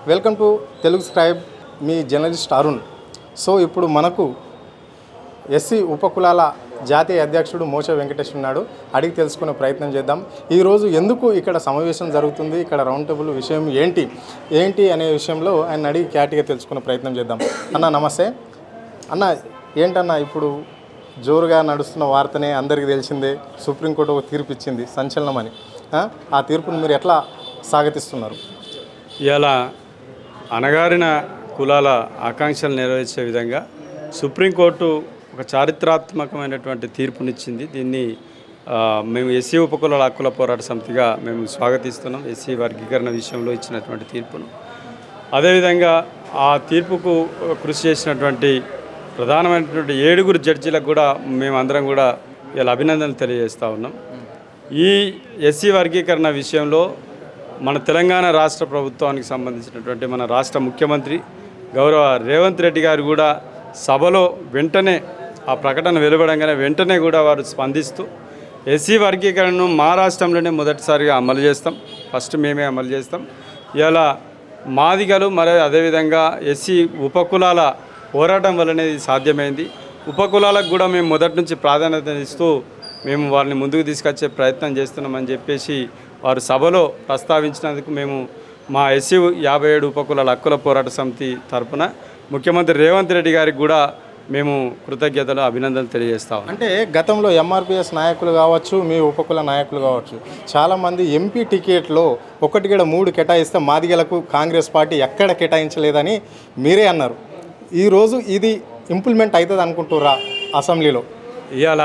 Welcome to Telugu scribe మీ journalist Arun so ఇప్పుడు మనకు ఎస్సీ ఉపకులాల జాతీయ అధ్యక్షుడు మోచ వెంకటేష్ ఉన్నాడు అడిగి తెలుసుకునే ప్రయత్నం చేద్దాం ఈరోజు ఎందుకు ఇక్కడ సమావేశం జరుగుతుంది ఇక్కడ రౌండ్ టేబుల్ విషయం ఏంటి ఏంటి అనే విషయంలో ఆయన అడిగి క్యాటిగా తెలుసుకునే ప్రయత్నం చేద్దాం అన్న నమస్తే అన్న ఏంటన్నా ఇప్పుడు జోరుగా నడుస్తున్న వార్తనే అందరికీ తెలిసిందే సుప్రీంకోర్టు ఒక తీర్పు ఇచ్చింది సంచలనమని ఆ? ఆ తీర్పును మీరు ఎట్లా స్వాగతిస్తున్నారు ఇలా అణగారిన కులాల ఆకాంక్షలు నెరవేర్చే విధంగా సుప్రీంకోర్టు ఒక చారిత్రాత్మకమైనటువంటి తీర్పునిచ్చింది దీన్ని ఆ, మేము ఎస్సీ ఉపకులాల హక్కుల పోరాట సమితిగా మేము స్వాగతిస్తున్నాం ఎస్సీ వర్గీకరణ విషయంలో ఇచ్చినటువంటి తీర్పును అదేవిధంగా ఆ తీర్పుకు కృషి చేసినటువంటి ప్రధానమైనటువంటి ఏడుగురు జడ్జీలకు కూడా మేమందరం కూడా ఇలా అభినందనలు తెలియజేస్తూ ఉన్నాం ఈ ఎస్సీ వర్గీకరణ విషయంలో మన తెలంగాణ రాష్ట్ర ప్రభుత్వానికి సంబంధించినటువంటి మన రాష్ట్ర ముఖ్యమంత్రి గౌరవ రేవంత్ రెడ్డి గారు కూడా సభలో వెంటనే ఆ ప్రకటన వెలువడంగానే వెంటనే కూడా వారు స్పందిస్తూ ఎస్సీ వర్గీకరణను మా రాష్ట్రంలోనే మొదటిసారిగా అమలు చేస్తాం ఫస్ట్ మేమే అమలు చేస్తాం ఇలా మాదిగలు మరి అదేవిధంగా ఎస్సీ ఉపకులాల పోరాటం వల్లనే ఇది సాధ్యమైంది ఉపకులాలకు కూడా మేము మొదటి నుంచి ప్రాధాన్యత ఇస్తూ మేము వారిని ముందుకు తీసుకొచ్చే ప్రయత్నం చేస్తున్నామని చెప్పేసి వారు సభలో ప్రస్తావించినందుకు మేము మా ఎస్సీ యాభై ఏడు ఉపకులాల హక్కుల పోరాట సమితి తరపున ముఖ్యమంత్రి రేవంత్ రెడ్డి గారికి కూడా మేము కృతజ్ఞతలు అభినందనలు తెలియజేస్తా ఉన్నాం అంటే గతంలో ఎంఆర్పిఎస్ నాయకులు కావచ్చు మీ ఉపకుల నాయకులు కావచ్చు చాలామంది ఎంపీ టికెట్లో ఒకటి కూడా మూడు కేటాయిస్తే మాదిగలకు కాంగ్రెస్ పార్టీ ఎక్కడ కేటాయించలేదని మీరే అన్నారు ఈరోజు ఇది ఇంప్లిమెంట్ అవుతుంది అనుకుంటుర్రా అసెంబ్లీలో ఇవాళ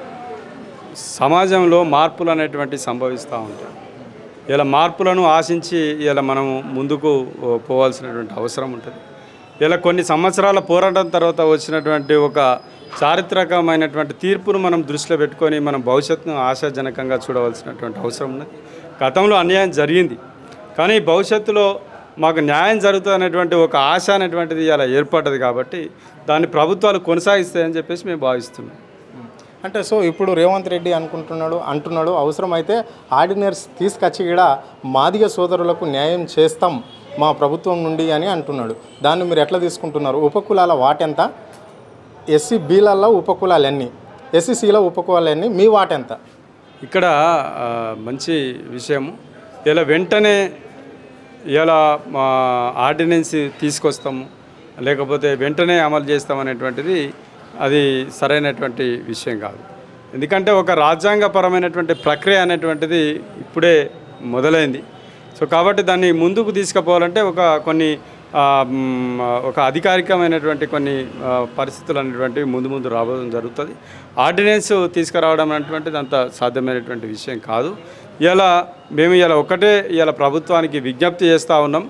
సమాజంలో మార్పులు అనేటువంటి సంభవిస్తూ ఉంటాయి ఇలా మార్పులను ఆశించి ఇలా మనం ముందుకు ఓ, పోవాల్సినటువంటి అవసరం ఉంటుంది ఇలా కొన్ని సంవత్సరాల పోరాటం తర్వాత వచ్చినటువంటి ఒక చారిత్రకమైనటువంటి తీర్పును మనం దృష్టిలో పెట్టుకొని మనం భవిష్యత్తును ఆశాజనకంగా చూడవలసినటువంటి అవసరం ఉన్నది గతంలో అన్యాయం జరిగింది కానీ భవిష్యత్తులో మాకు న్యాయం జరుగుతుంది అనేటువంటి ఒక ఆశ అనేటువంటిది ఇలా ఏర్పడ్డది కాబట్టి దాన్ని ప్రభుత్వాలు కొనసాగిస్తాయని చెప్పేసి మేము భావిస్తున్నాం అంటే సో ఇప్పుడు రేవంత్ రెడ్డి అనుకుంటున్నాడు అంటున్నాడు అవసరమైతే ఆర్డినర్స్ తీసుకొచ్చి కూడా మాదిగ సోదరులకు న్యాయం చేస్తాం మా ప్రభుత్వం నుండి అని అంటున్నాడు దాన్ని మీరు ఎట్లా తీసుకుంటున్నారు ఉపకులాల వాటెంత ఎస్సీ బీలలో ఉపకులాలు ఎన్ని ఎస్సీసీలో ఉపకులాలు ఎన్ని మీ వాటెంత ఇక్కడ ఆ, మంచి విషయము ఇలా వెంటనే ఇలా మా ఆర్డినెన్స్ తీసుకొస్తాము లేకపోతే వెంటనే అమలు చేస్తాం అనేటువంటిది అది సరైనటువంటి విషయం కాదు ఎందుకంటే ఒక రాజ్యాంగపరమైనటువంటి ప్రక్రియ అనేటువంటిది ఇప్పుడే మొదలైంది సో కాబట్టి దాన్ని ముందుకు తీసుకుపోవాలంటే ఒక కొన్ని ఆ, మ్, ఒక అధికారికమైనటువంటి కొన్ని ఆ, పరిస్థితులు అనేటువంటివి ముందు ముందు రావడం జరుగుతుంది ఆర్డినెన్స్ తీసుకురావడం అనేటువంటిది అంత సాధ్యమైనటువంటి విషయం కాదు ఇలా మేము ఇలా ఒకటే ఇలా ప్రభుత్వానికి విజ్ఞప్తి చేస్తూ ఉన్నాం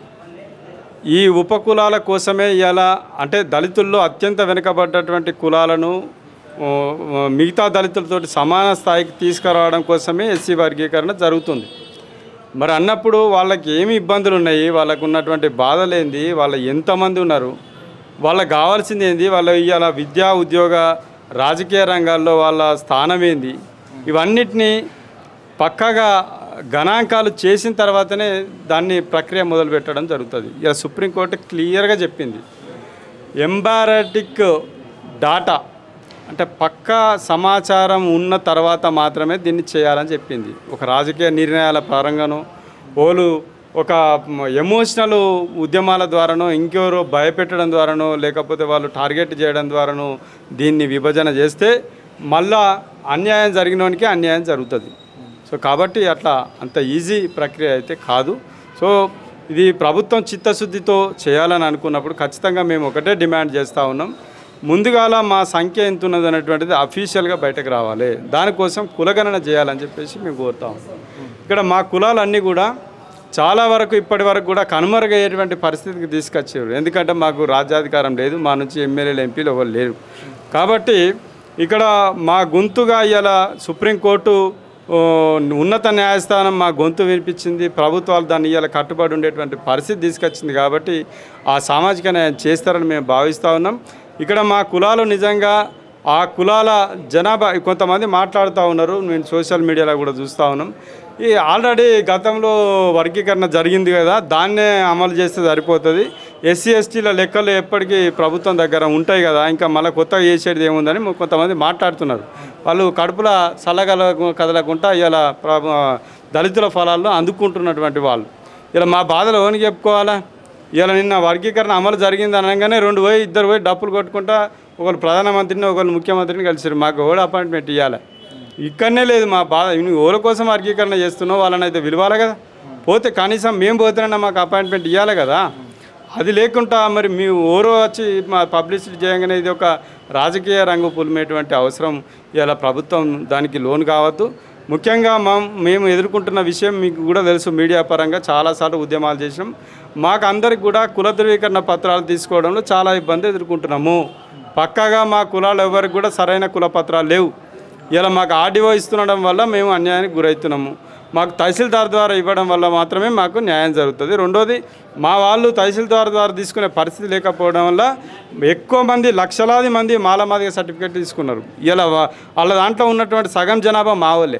ఈ ఉపకులాల కోసమే ఇలా అంటే దళితుల్లో అత్యంత వెనుకబడ్డటువంటి కులాలను ఓ, ఓ, మిగతా దళితులతో సమాన స్థాయికి తీసుకురావడం కోసమే ఎస్సీ వర్గీకరణ జరుగుతుంది మరి అన్నప్పుడు వాళ్ళకి ఏమి ఇబ్బందులు ఉన్నాయి వాళ్ళకు ఉన్నటువంటి బాధలు ఏంది వాళ్ళ ఎంతమంది ఉన్నారు వాళ్ళకి కావాల్సింది ఏంది వాళ్ళ ఇవాళ విద్యా ఉద్యోగ రాజకీయ రంగాల్లో వాళ్ళ స్థానం ఏంది ఇవన్నిటినీ పక్కాగా గణాంకాలు చేసిన తర్వాతనే దాన్ని ప్రక్రియ మొదలు పెట్టడం జరుగుతుంది ఇక సుప్రీంకోర్టు క్లియర్గా చెప్పింది ఎంబారటిక్ డాటా అంటే పక్కా సమాచారం ఉన్న తర్వాత మాత్రమే దీన్ని చేయాలని చెప్పింది ఒక రాజకీయ నిర్ణయాల పరంగానో ఓలు ఒక ఎమోషనల్ ఉద్యమాల ద్వారానో ఇంకెవరో భయపెట్టడం ద్వారానో లేకపోతే వాళ్ళు టార్గెట్ చేయడం ద్వారానో దీన్ని విభజన చేస్తే మళ్ళా అన్యాయం జరిగినోనికి అన్యాయం జరుగుతుంది సో కాబట్టి అట్లా అంత ఈజీ ప్రక్రియ అయితే కాదు సో ఇది ప్రభుత్వం చిత్తశుద్ధితో చేయాలని అనుకున్నప్పుడు ఖచ్చితంగా మేము ఒకటే డిమాండ్ చేస్తూ ఉన్నాం ముందుగాల మా సంఖ్య ఎంత ఉన్నది అనేటువంటిది అఫీషియల్గా బయటకు రావాలి దానికోసం కులగణన చేయాలని చెప్పేసి మేము కోరుతా ఉన్నాం ఇక్కడ మా కులాలన్నీ కూడా చాలా వరకు ఇప్పటి వరకు కూడా కనుమరుగయ్యేటువంటి పరిస్థితికి తీసుకొచ్చారు ఎందుకంటే మాకు రాజ్యాధికారం లేదు మా నుంచి ఎమ్మెల్యేలు ఎంపీలు ఎవరు లేరు కాబట్టి ఇక్కడ మా గొంతుగా ఇలా సుప్రీంకోర్టు ఓ, ఉన్నత న్యాయస్థానం మా గొంతు వినిపించింది ప్రభుత్వాలు దాన్ని ఇవాళ కట్టుబడి ఉండేటువంటి పరిస్థితి తీసుకొచ్చింది కాబట్టి ఆ సామాజిక న్యాయం చేస్తారని మేము భావిస్తూ ఉన్నాం ఇక్కడ మా కులాలు నిజంగా ఆ కులాల జనాభా కొంతమంది మాట్లాడుతూ ఉన్నారు నేను సోషల్ మీడియాలో కూడా చూస్తూ ఉన్నాం ఈ ఆల్రెడీ గతంలో వర్గీకరణ జరిగింది కదా దాన్నే అమలు చేస్తే సరిపోతుంది ఎస్సీ ఎస్టీల లెక్కలు ఎప్పటికీ ప్రభుత్వం దగ్గర ఉంటాయి కదా ఇంకా మళ్ళీ కొత్తగా చేసేది ఏముందని ము- కొంతమంది మాట్లాడుతున్నారు వాళ్ళు కడుపుల చల్లగల కదలకుండా ఇలా ప్రభు దళితుల ఫలాలను అందుకుంటున్నటువంటి వాళ్ళు ఇలా మా బాధలు ఓనికి చెప్పుకోవాలా ఇలా నిన్న వర్గీకరణ అమలు జరిగింది అనగానే రెండు పోయి ఇద్దరు పోయి డప్పులు కొట్టుకుంటా ఒకరు ప్రధానమంత్రిని ఒకరు ముఖ్యమంత్రిని కలిసారు మాకు ఓడి అపాయింట్మెంట్ ఇవ్వాలి ఇక్కడనే లేదు మా బాధ నువ్వు ఓల కోసం వర్గీకరణ చేస్తున్నావు వాళ్ళని అయితే విలువాలి కదా పోతే కనీసం మేము పోతేనన్నా మాకు అపాయింట్మెంట్ ఇవ్వాలి కదా అది లేకుండా మరి మీ ఓరో వచ్చి మా పబ్లిసిటీ చేయగానే ఇది ఒక రాజకీయ రంగు పులిమేటువంటి అవసరం ఇలా ప్రభుత్వం దానికి లోన్ కావద్దు ముఖ్యంగా మా మేము ఎదుర్కొంటున్న విషయం మీకు కూడా తెలుసు మీడియా పరంగా చాలాసార్లు ఉద్యమాలు చేసినాం మాకు అందరికి కూడా కుల ధృవీకరణ పత్రాలు తీసుకోవడంలో చాలా ఇబ్బంది ఎదుర్కొంటున్నాము పక్కాగా మా కులాలు ఎవరికి కూడా సరైన కుల పత్రాలు లేవు ఇలా మాకు ఆర్డీఓ ఇస్తుండడం వల్ల మేము అన్యాయానికి గురవుతున్నాము మాకు తహసీల్దార్ ద్వారా ఇవ్వడం వల్ల మాత్రమే మాకు న్యాయం జరుగుతుంది రెండోది మా వాళ్ళు తహసీల్దార్ ద్వారా తీసుకునే పరిస్థితి లేకపోవడం వల్ల ఎక్కువ మంది లక్షలాది మంది మాలమాదిగ సర్టిఫికేట్ తీసుకున్నారు ఇలా వా- వాళ్ళ దాంట్లో ఉన్నటువంటి సగం జనాభా మా వాళ్ళే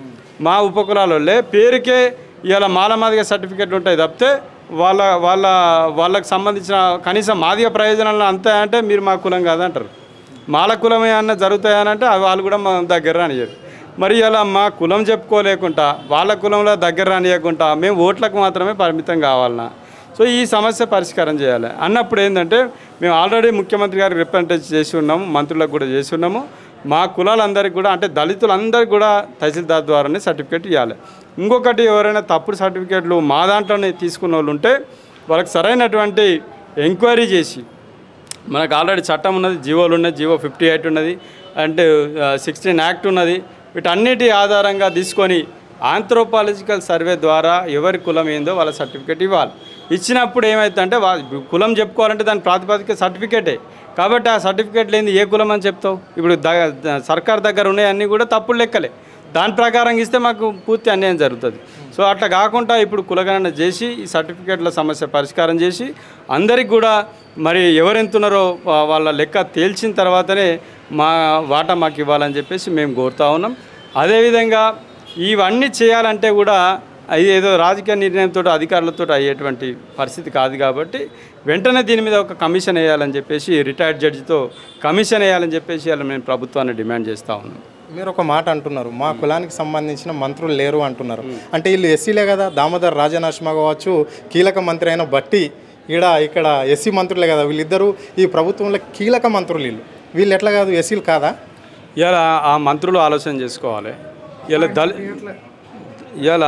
మా ఉపకులాలలో పేరుకే ఇలా మాలమాదిగ సర్టిఫికేట్ ఉంటాయి తప్పితే వాళ్ళ వాళ్ళ వాళ్ళకి సంబంధించిన కనీసం మాదిగ ప్రయోజనాలు అంతే అంటే మీరు మా కులం కాదంటారు మాల కులమే అన్న జరుగుతాయనంటే అవి వాళ్ళు కూడా మా దగ్గర రానియరు మరి ఇలా మా కులం చెప్పుకోలేకుండా వాళ్ళ కులంలో దగ్గర రానియకుండా మేము ఓట్లకు మాత్రమే పరిమితం కావాలన్నా సో ఈ సమస్య పరిష్కారం చేయాలి అన్నప్పుడు ఏంటంటే మేము ఆల్రెడీ ముఖ్యమంత్రి గారికి రిప్రజెంటేషన్ చేసి ఉన్నాము మంత్రులకు కూడా చేసి ఉన్నాము మా కులాలందరికీ కూడా అంటే దళితులందరికీ కూడా తహసీల్దార్ ద్వారానే సర్టిఫికేట్ ఇవ్వాలి ఇంకొకటి ఎవరైనా తప్పుడు సర్టిఫికేట్లు మా దాంట్లోనే తీసుకున్న వాళ్ళు ఉంటే వాళ్ళకి సరైనటువంటి ఎంక్వైరీ చేసి మనకు ఆల్రెడీ చట్టం ఉన్నది జీవోలు ఉన్నాయి జీవో ఫిఫ్టీ ఎయిట్ ఉన్నది అంటే సిక్స్టీన్ యాక్ట్ ఉన్నది వీటన్నిటి ఆధారంగా తీసుకొని ఆంథ్రోపాలజికల్ సర్వే ద్వారా ఎవరి కులం ఏందో వాళ్ళ సర్టిఫికేట్ ఇవ్వాలి ఇచ్చినప్పుడు ఏమవుతుందంటే వా కులం చెప్పుకోవాలంటే దాని ప్రాతిపదిక సర్టిఫికేటే కాబట్టి ఆ సర్టిఫికేట్ లేని ఏ కులం అని చెప్తావు ఇప్పుడు ద ద- సర్కార్ దగ్గర ఉన్నాయన్నీ కూడా తప్పుడు లెక్కలే దాని ప్రకారం ఇస్తే మాకు పూర్తి అన్యాయం జరుగుతుంది సో అట్లా కాకుండా ఇప్పుడు కులగణన చేసి ఈ సర్టిఫికేట్ల సమస్య పరిష్కారం చేసి అందరికి కూడా మరి ఎవరెంతున్నారో వా- వాళ్ళ లెక్క తేల్చిన తర్వాతనే మా వాటా మాకు ఇవ్వాలని చెప్పేసి మేము కోరుతా ఉన్నాం అదేవిధంగా ఇవన్నీ చేయాలంటే కూడా అది ఏదో రాజకీయ నిర్ణయంతో అధికారులతో అయ్యేటువంటి పరిస్థితి కాదు కాబట్టి వెంటనే దీని మీద ఒక కమిషన్ వేయాలని చెప్పేసి రిటైర్డ్ జడ్జితో కమిషన్ వేయాలని చెప్పేసి అలా మేము ప్రభుత్వాన్ని డిమాండ్ చేస్తూ ఉన్నాం మీరు ఒక మాట అంటున్నారు మా కులానికి సంబంధించిన మంత్రులు లేరు అంటున్నారు అంటే వీళ్ళు ఎస్సీలే కదా దామోదర్ రాజనరసింహ కావచ్చు కీలక మంత్రి అయిన బట్టి ఈడ ఇక్కడ ఎస్సీ మంత్రులే కదా వీళ్ళిద్దరూ ఈ ప్రభుత్వంలో కీలక మంత్రులు వీళ్ళు వీళ్ళు ఎట్లా కాదు ఎస్సీలు కాదా ఇలా ఆ మంత్రులు ఆలోచన చేసుకోవాలి ఇలా దళి ఇలా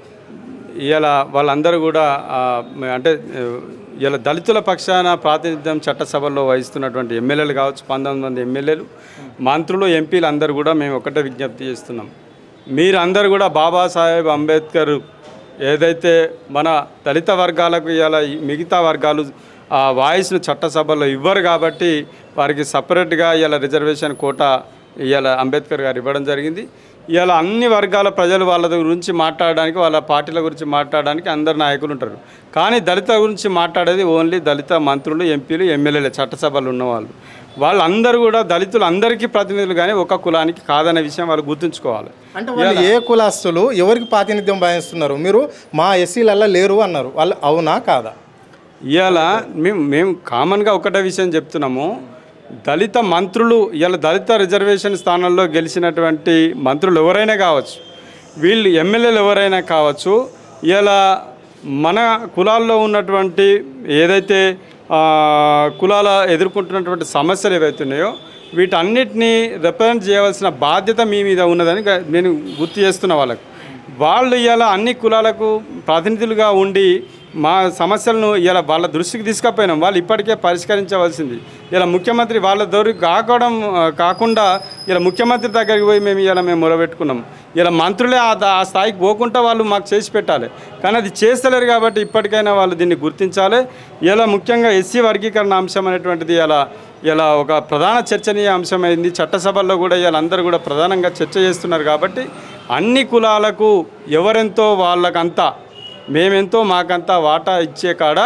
ఇలా వాళ్ళందరూ కూడా ఆ, అంటే ఇలా దళితుల పక్షాన ప్రాతినిధ్యం చట్టసభల్లో వహిస్తున్నటువంటి ఎమ్మెల్యేలు కావచ్చు పంతొమ్మిది మంది ఎమ్మెల్యేలు మంత్రులు ఎంపీలు అందరూ కూడా మేము ఒకటే విజ్ఞప్తి చేస్తున్నాం మీరందరూ కూడా బాబాసాహెబ్ అంబేద్కర్ ఏదైతే మన దళిత వర్గాలకు ఇలా మిగతా వర్గాలు ఆ వాయిస్ను చట్టసభలో ఇవ్వరు కాబట్టి వారికి సపరేట్గా ఇలా రిజర్వేషన్ కోటా ఇవాళ అంబేద్కర్ గారు ఇవ్వడం జరిగింది ఇవాళ అన్ని వర్గాల ప్రజలు వాళ్ళ గురించి మాట్లాడడానికి వాళ్ళ పార్టీల గురించి మాట్లాడడానికి అందరు నాయకులు ఉంటారు కానీ దళిత గురించి మాట్లాడేది ఓన్లీ దళిత మంత్రులు ఎంపీలు ఎమ్మెల్యేలు చట్టసభలు ఉన్నవాళ్ళు వాళ్ళందరూ కూడా దళితులు అందరికీ ప్రతినిధులు కానీ ఒక కులానికి కాదనే విషయం వాళ్ళు గుర్తుంచుకోవాలి అంటే వాళ్ళు ఏ కులాస్తులు ఎవరికి ప్రాతినిధ్యం వహిస్తున్నారు మీరు మా ఎస్సీలల్లో లేరు అన్నారు వాళ్ళు అవునా కాదా ఇవాళ మేము మేము కామన్గా ఒకటే విషయం చెప్తున్నాము దళిత మంత్రులు ఇవాళ దళిత రిజర్వేషన్ స్థానంలో గెలిచినటువంటి మంత్రులు ఎవరైనా కావచ్చు వీళ్ళు ఎమ్మెల్యేలు ఎవరైనా కావచ్చు ఇలా మన కులాల్లో ఉన్నటువంటి ఏదైతే ఆ, కులాల ఎదుర్కొంటున్నటువంటి సమస్యలు ఏవైతున్నాయో వీటన్నిటినీ రిప్రజెంట్ చేయవలసిన బాధ్యత మీ మీద ఉన్నదని గ- నేను గుర్తు చేస్తున్నా వాళ్ళకు వాళ్ళు ఇలా అన్ని కులాలకు ప్రతినిధులుగా ఉండి మా సమస్యలను ఇలా వాళ్ళ దృష్టికి తీసుకపోయినాం వాళ్ళు ఇప్పటికే పరిష్కరించవలసింది ఇలా ముఖ్యమంత్రి వాళ్ళ దొరికి కాకడం ఆ, కాకుండా ఇలా ముఖ్యమంత్రి దగ్గరికి పోయి మేము ఇలా మేము మొరబెట్టుకున్నాం ఇలా మంత్రులే ఆ దా- ఆ స్థాయికి పోకుండా వాళ్ళు మాకు చేసి పెట్టాలి కానీ అది చేస్తలేరు కాబట్టి ఇప్పటికైనా వాళ్ళు దీన్ని గుర్తించాలి ఇలా ముఖ్యంగా ఎస్సీ వర్గీకరణ అంశం అనేటువంటిది ఇలా ఇలా ఒక ప్రధాన చర్చనీయ అంశమైంది చట్టసభల్లో కూడా ఇలా అందరూ కూడా ప్రధానంగా చర్చ చేస్తున్నారు కాబట్టి అన్ని కులాలకు ఎవరెంతో వాళ్ళకంతా మేమెంతో మాకంతా వాటా ఇచ్చే కాడ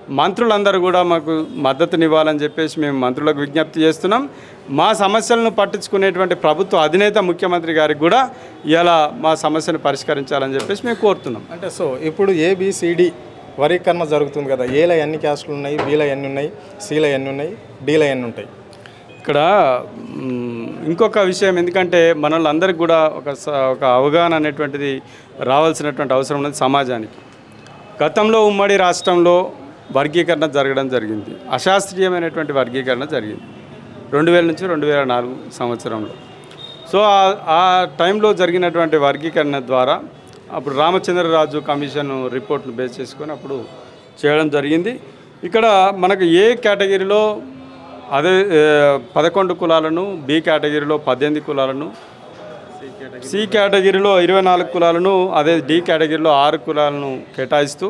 మంత్రులందరూ కూడా మాకు మద్దతునివ్వాలని చెప్పేసి మేము మంత్రులకు విజ్ఞప్తి చేస్తున్నాం మా సమస్యలను పట్టించుకునేటువంటి ప్రభుత్వ అధినేత ముఖ్యమంత్రి గారికి కూడా ఇలా మా సమస్యను పరిష్కరించాలని చెప్పేసి మేము కోరుతున్నాం అంటే సో ఇప్పుడు ఏబిసిడి వర్గీకరణ జరుగుతుంది కదా ఏలో ఎన్ని క్యాస్టులు ఉన్నాయి బీలో ఎన్ని ఉన్నాయి సీలో ఎన్ని ఉన్నాయి డీలో ఎన్ని ఉంటాయి ఇక్కడ మ్, ఇంకొక విషయం ఎందుకంటే మనల్ని కూడా ఒక స- ఒక అవగాహన అనేటువంటిది రావాల్సినటువంటి అవసరం ఉన్నది సమాజానికి గతంలో ఉమ్మడి రాష్ట్రంలో వర్గీకరణ జరగడం జరిగింది అశాస్త్రీయమైనటువంటి వర్గీకరణ జరిగింది రెండు వేల నుంచి రెండు వేల నాలుగు సంవత్సరంలో సో ఆ- ఆ టైంలో జరిగినటువంటి వర్గీకరణ ద్వారా అప్పుడు రామచంద్రరాజు కమిషన్ రిపోర్ట్ను బేస్ చేసుకొని అప్పుడు చేయడం జరిగింది ఇక్కడ మనకు ఏ కేటగిరీలో అదే ఏ, పదకొండు కులాలను బి కేటగిరీలో పద్దెనిమిది కులాలను సి కేటగిరీలో ఇరవై నాలుగు కులాలను అదే డి కేటగిరీలో ఆరు కులాలను కేటాయిస్తూ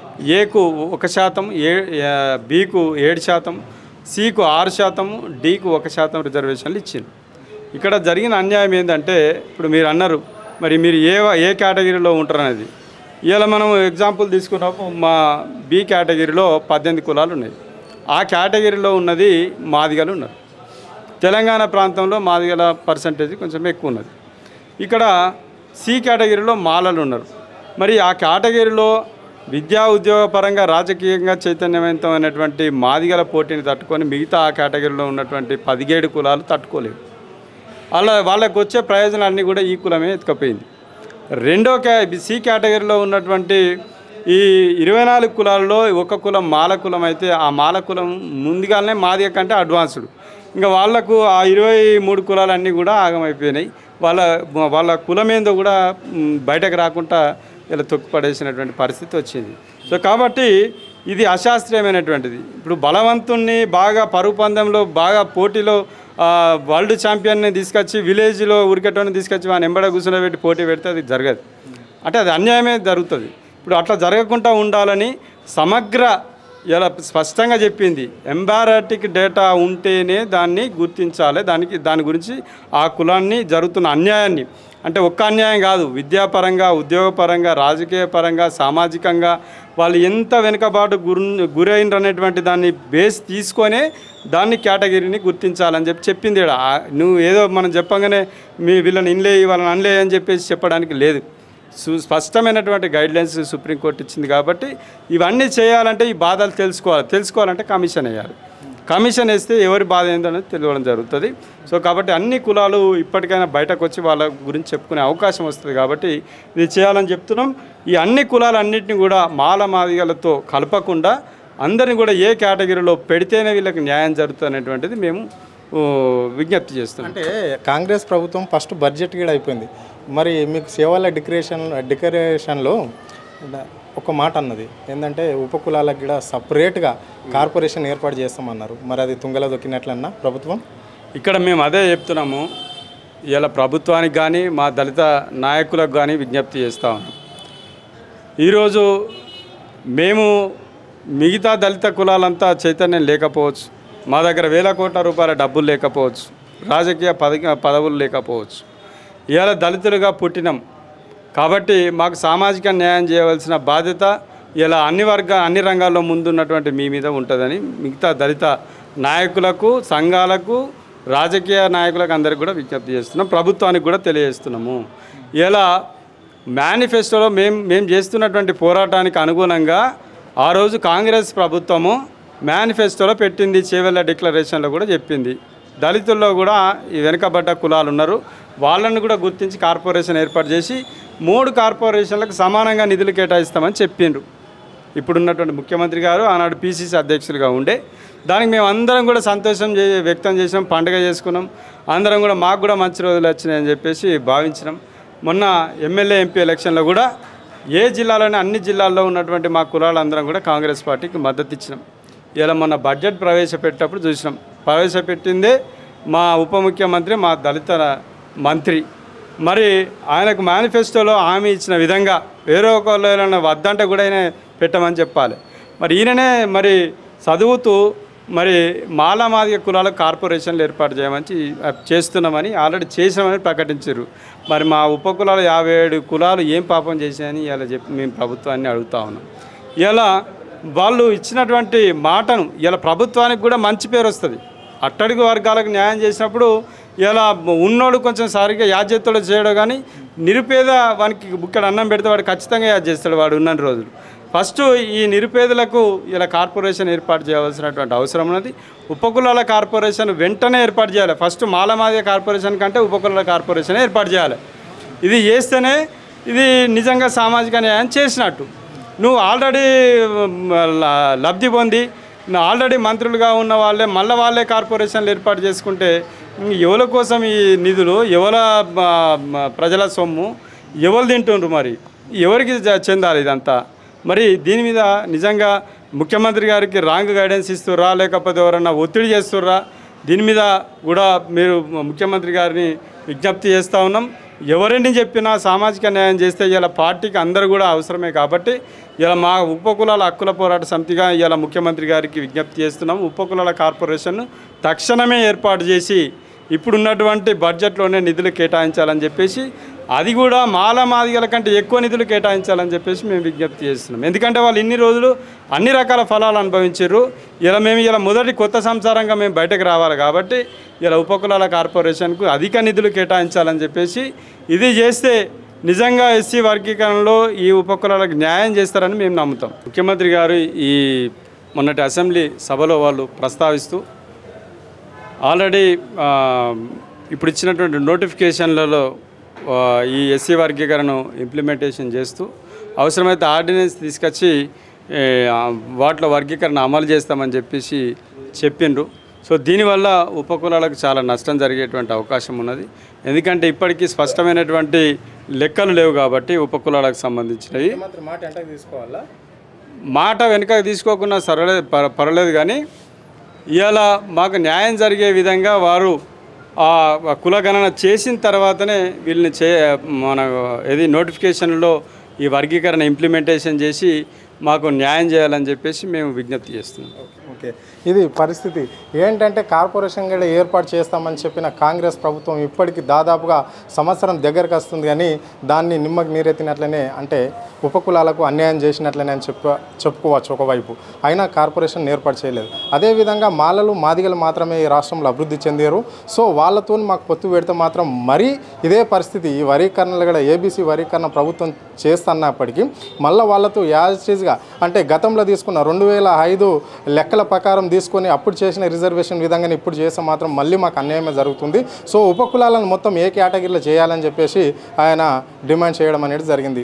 ఏకు ఒక శాతం ఏ ఆ, బికు ఏడు శాతం సికు ఆరు శాతం డికు ఒక శాతం రిజర్వేషన్లు ఇచ్చింది ఇక్కడ జరిగిన అన్యాయం ఏంటంటే ఇప్పుడు మీరు అన్నారు మరి మీరు ఏ ఏ కేటగిరీలో ఉంటారు అనేది ఇవాళ మనం ఎగ్జాంపుల్ తీసుకున్నప్పుడు మా బి కేటగిరీలో పద్దెనిమిది కులాలు ఉన్నాయి ఆ కేటగిరీలో ఉన్నది మాదిగలు ఉన్నారు తెలంగాణ ప్రాంతంలో మాదిగల పర్సంటేజ్ కొంచెం ఎక్కువ ఉన్నది ఇక్కడ సి కేటగిరీలో మాలలు ఉన్నారు మరి ఆ కేటగిరీలో విద్యా ఉద్యోగ పరంగా రాజకీయంగా చైతన్యవంతమైనటువంటి మాదిగల పోటీని తట్టుకొని మిగతా ఆ కేటగిరీలో ఉన్నటువంటి పదిహేడు కులాలు తట్టుకోలేవు వాళ్ళ వాళ్ళకు వచ్చే ప్రయోజనాలన్నీ కూడా ఈ కులమే ఎత్తుకపోయింది రెండో కే సి కేటగిరీలో ఉన్నటువంటి ఈ ఇరవై నాలుగు కులాల్లో ఒక కులం మాల కులం అయితే ఆ మాల కులం ముందుగానే మాదిగ కంటే అడ్వాన్స్డ్ ఇంకా వాళ్ళకు ఆ ఇరవై మూడు కులాలన్నీ కూడా ఆగమైపోయినాయి వాళ్ళ వాళ్ళ కులం ఏందో కూడా మ్, బయటకు రాకుండా ఇలా తొక్కుపడేసినటువంటి పరిస్థితి వచ్చింది సో కాబట్టి ఇది అశాస్త్రీయమైనటువంటిది ఇప్పుడు బలవంతుణ్ణి బాగా పరుగు పందెంలో బాగా పోటీలో ఆ, వరల్డ్ ఛాంపియన్ని తీసుకొచ్చి విలేజ్లో ఉరికెట్టని తీసుకొచ్చి వాని ఎంబడ కూర్చోబెట్టి పోటీ పెడితే అది జరగదు అంటే అది అన్యాయమే జరుగుతుంది ఇప్పుడు అట్లా జరగకుండా ఉండాలని సమగ్ర ఇలా స్పష్టంగా చెప్పింది ఎంబారాటిక్ డేటా ఉంటేనే దాన్ని గుర్తించాలి దానికి దాని గురించి ఆ కులాన్ని జరుగుతున్న అన్యాయాన్ని అంటే ఒక్క అన్యాయం కాదు విద్యాపరంగా ఉద్యోగపరంగా రాజకీయ పరంగా సామాజికంగా వాళ్ళు ఎంత వెనుకబాటు గురు గురైండ్రు అనేటువంటి దాన్ని బేస్ తీసుకొనే దాన్ని కేటగిరీని గుర్తించాలని చెప్పి చెప్పింది ఈడ. ఆ నువ్వు ఏదో మనం చెప్పగానే మీ వీళ్ళని ఇన్లే వాళ్ళని అన్లే అని చెప్పేసి చెప్పడానికి లేదు సు స్పష్టమైనటువంటి గైడ్లైన్స్ సుప్రీంకోర్టు ఇచ్చింది కాబట్టి ఇవన్నీ చేయాలంటే ఈ బాధలు తెలుసుకోవాలి తెలుసుకోవాలంటే కమిషన్ వేయాలి కమిషన్ వేస్తే ఎవరి బాధ ఏందో అనేది తెలియడం జరుగుతుంది సో కాబట్టి అన్ని కులాలు ఇప్పటికైనా బయటకు వచ్చి వాళ్ళ గురించి చెప్పుకునే అవకాశం వస్తుంది కాబట్టి ఇది చేయాలని చెప్తున్నాం ఈ అన్ని కులాలన్నింటినీ కూడా మాల మాదిగలతో కలపకుండా అందరిని కూడా ఏ కేటగిరీలో పెడితేనే వీళ్ళకి న్యాయం జరుగుతుంది అనేటువంటిది మేము ఓ, విజ్ఞప్తి చేస్తున్నాం అంటే కాంగ్రెస్ ప్రభుత్వం ఫస్ట్ బడ్జెట్ కూడా అయిపోయింది మరి మీకు సేవల డిక్లరేషన్ డిక్లరేషన్లో ఒక మాట అన్నది ఏంటంటే ఉపకులాలకు కూడా సపరేట్గా కార్పొరేషన్ ఏర్పాటు చేస్తామన్నారు మరి అది తుంగలో దొక్కినట్లన్నా ప్రభుత్వం ఇక్కడ మేము అదే చెప్తున్నాము ఇలా ప్రభుత్వానికి కానీ మా దళిత నాయకులకు కానీ విజ్ఞప్తి చేస్తా ఉన్నాం ఈరోజు మేము మిగతా దళిత కులాలంతా చైతన్యం లేకపోవచ్చు మా దగ్గర వేల కోట్ల రూపాయల డబ్బులు లేకపోవచ్చు రాజకీయ పద పదవులు లేకపోవచ్చు ఇవాళ దళితులుగా పుట్టినాం కాబట్టి మాకు సామాజిక న్యాయం చేయవలసిన బాధ్యత ఇలా అన్ని వర్గ అన్ని రంగాల్లో ముందున్నటువంటి మీ మీద ఉంటుందని మిగతా దళిత నాయకులకు సంఘాలకు రాజకీయ నాయకులకు అందరికి కూడా విజ్ఞప్తి చేస్తున్నాం ప్రభుత్వానికి కూడా తెలియజేస్తున్నాము ఇలా మేనిఫెస్టోలో మేము మేము చేస్తున్నటువంటి పోరాటానికి అనుగుణంగా ఆ రోజు కాంగ్రెస్ ప్రభుత్వము మేనిఫెస్టోలో పెట్టింది చేవెళ్ళ డిక్లరేషన్లో కూడా చెప్పింది దళితుల్లో కూడా ఈ వెనుకబడ్డ కులాలు ఉన్నారు వాళ్ళని కూడా గుర్తించి కార్పొరేషన్ ఏర్పాటు చేసి మూడు కార్పొరేషన్లకు సమానంగా నిధులు కేటాయిస్తామని చెప్పిండ్రు ఇప్పుడున్నటువంటి ముఖ్యమంత్రి గారు ఆనాడు పీసీసీ అధ్యక్షులుగా ఉండే దానికి మేము అందరం కూడా సంతోషం చే వ్యక్తం చేసినాం పండుగ చేసుకున్నాం అందరం కూడా మాకు కూడా మంచి రోజులు వచ్చినాయని చెప్పేసి భావించినాం మొన్న ఎమ్మెల్యే ఎంపీ ఎలక్షన్లో కూడా ఏ జిల్లాలోనే అన్ని జిల్లాల్లో ఉన్నటువంటి మా కులాలందరం కూడా కాంగ్రెస్ పార్టీకి మద్దతు ఇచ్చినాం ఇలా మొన్న బడ్జెట్ ప్రవేశపెట్టేటప్పుడు చూసినాం ప్రవేశపెట్టిందే మా ఉప ముఖ్యమంత్రి మా దళిత మంత్రి మరి ఆయనకు మేనిఫెస్టోలో హామీ ఇచ్చిన విధంగా వేరే ఒకళ్ళ వద్దంటే కూడా ఆయన పెట్టమని చెప్పాలి మరి ఈయననే మరి చదువుతూ మరి మాలామాదిగ కులాలకు కార్పొరేషన్లు ఏర్పాటు చేయమని చే- చేస్తున్నామని ఆల్రెడీ చేసినామని ప్రకటించారు మరి మా ఉప కులాలు యాభై ఏడు కులాలు ఏం పాపం చేశాయని ఇలా చెప్పి మేము ప్రభుత్వాన్ని అడుగుతా ఉన్నాం ఇలా వాళ్ళు ఇచ్చినటువంటి మాటను ఇలా ప్రభుత్వానికి కూడా మంచి పేరు వస్తుంది అట్టడుగు వర్గాలకు న్యాయం చేసినప్పుడు ఇలా ఉన్నోడు కొంచెం సరిగ్గా యాజ్యతలో చేయడం కానీ నిరుపేద వానికి బుక్కడ అన్నం పెడితే వాడు ఖచ్చితంగా యాద్ చేస్తాడు వాడు ఉన్న రోజులు ఫస్ట్ ఈ నిరుపేదలకు ఇలా కార్పొరేషన్ ఏర్పాటు చేయవలసినటువంటి అవసరం ఉన్నది ఉపకులాల కార్పొరేషన్ వెంటనే ఏర్పాటు చేయాలి ఫస్ట్ మాలమాదిగ కార్పొరేషన్ కంటే ఉపకులాల కార్పొరేషన్ ఏర్పాటు చేయాలి ఇది చేస్తేనే ఇది నిజంగా సామాజిక న్యాయం చేసినట్టు నువ్వు ఆల్రెడీ మ్, ల- లబ్ధి పొంది నువ్వు ఆల్రెడీ మంత్రులుగా ఉన్న వాళ్ళే మళ్ళీ వాళ్ళే కార్పొరేషన్లు ఏర్పాటు చేసుకుంటే ఇంక ఎవరి కోసం ఈ నిధులు ఎవల మ, మ, ప్రజల సొమ్ము ఎవరు తింటుండ్రు మరి ఎవరికి జ- చెందాలి ఇదంతా మరి దీని మీద నిజంగా ముఖ్యమంత్రి గారికి రాంగ్ గైడెన్స్ ఇస్తుర్రా లేకపోతే ఎవరన్నా ఒత్తిడి చేస్తుర్రా దీని మీద కూడా మీరు ముఖ్యమంత్రి గారిని విజ్ఞప్తి చేస్తూ ఉన్నాం ఎవరిని చెప్పినా సామాజిక న్యాయం చేస్తే ఇలా పార్టీకి అందరూ కూడా అవసరమే కాబట్టి ఇలా మా ఉపకులాల హక్కుల పోరాట సమితిగా ఇలా ముఖ్యమంత్రి గారికి విజ్ఞప్తి చేస్తున్నాం ఉపకులాల కార్పొరేషన్ తక్షణమే ఏర్పాటు చేసి ఇప్పుడున్నటువంటి బడ్జెట్లోనే నిధులు కేటాయించాలని చెప్పేసి అది కూడా మాల మాదిగల కంటే ఎక్కువ నిధులు కేటాయించాలని చెప్పేసి మేము విజ్ఞప్తి చేస్తున్నాం ఎందుకంటే వాళ్ళు ఇన్ని రోజులు అన్ని రకాల ఫలాలు అనుభవించారు ఇలా మేము ఇలా మొదటి కొత్త సంసారంగా మేము బయటకు రావాలి కాబట్టి ఇలా ఉపకులాల కార్పొరేషన్కు అధిక నిధులు కేటాయించాలని చెప్పేసి ఇది చేస్తే నిజంగా ఎస్సీ వర్గీకరణలో ఈ ఉపకులాలకు న్యాయం చేస్తారని మేము నమ్ముతాం ముఖ్యమంత్రి గారు ఈ మొన్నటి అసెంబ్లీ సభలో వాళ్ళు ప్రస్తావిస్తూ ఆల్రెడీ ఆ, ఇప్పుడు ఇచ్చినటువంటి నోటిఫికేషన్లలో ఆ, ఈ ఎస్సీ వర్గీకరణ ఇంప్లిమెంటేషన్ చేస్తూ అవసరమైతే ఆర్డినెన్స్ తీసుకొచ్చి ఏ, ఆ, వాటిలో వర్గీకరణ అమలు చేస్తామని చెప్పేసి చెప్పిండ్రు సో దీనివల్ల ఉపకులాలకు చాలా నష్టం జరిగేటువంటి అవకాశం ఉన్నది ఎందుకంటే ఇప్పటికీ స్పష్టమైనటువంటి లెక్కలు లేవు కాబట్టి ఉపకులాలకు సంబంధించినవి ముఖ్యమంత్రి మాట ఎంటకు తీసుకోవాలా మాట వెనుక తీసుకోకుండా సరలేదు పర- పర్వాలేదు కానీ ఇవాళ మాకు న్యాయం జరిగే విధంగా వారు ఆ కులగణన చేసిన తర్వాతనే వీళ్ళని చే మన ఏది నోటిఫికేషన్లో ఈ వర్గీకరణ ఇంప్లిమెంటేషన్ చేసి మాకు న్యాయం చేయాలని చెప్పేసి మేము విజ్ఞప్తి చేస్తున్నాం ఓకే ఇది పరిస్థితి ఏంటంటే కార్పొరేషన్ కూడా ఏర్పాటు చేస్తామని చెప్పిన కాంగ్రెస్ ప్రభుత్వం ఇప్పటికి దాదాపుగా సంవత్సరం దగ్గరకు వస్తుంది కానీ దాన్ని నిమ్మకు నీరెత్తినట్లనే అంటే ఉపకులాలకు అన్యాయం చేసినట్లనే అని చెప్ప చెప్పుకోవచ్చు ఒకవైపు అయినా కార్పొరేషన్ ఏర్పాటు చేయలేదు అదేవిధంగా మాలలు మాదిగలు మాత్రమే ఈ రాష్ట్రంలో అభివృద్ధి చెందారు సో వాళ్ళతో మాకు పొత్తు పెడితే మాత్రం మరీ ఇదే పరిస్థితి ఈ వరీకరణలు కూడా ఏబీసీ వరీకరణ ప్రభుత్వం చేస్తున్నప్పటికీ మళ్ళీ వాళ్ళతో యాజిటీస్గా అంటే గతంలో తీసుకున్న రెండు వేల ఐదు లెక్కల ప్రకారం తీసుకొని అప్పుడు చేసిన రిజర్వేషన్ విధంగానే ఇప్పుడు చేస్తే మాత్రం మళ్ళీ మాకు అన్యాయమే జరుగుతుంది సో ఉపకులాలను మొత్తం ఏ కేటగిరీలో చేయాలని చెప్పేసి ఆయన డిమాండ్ చేయడం అనేది జరిగింది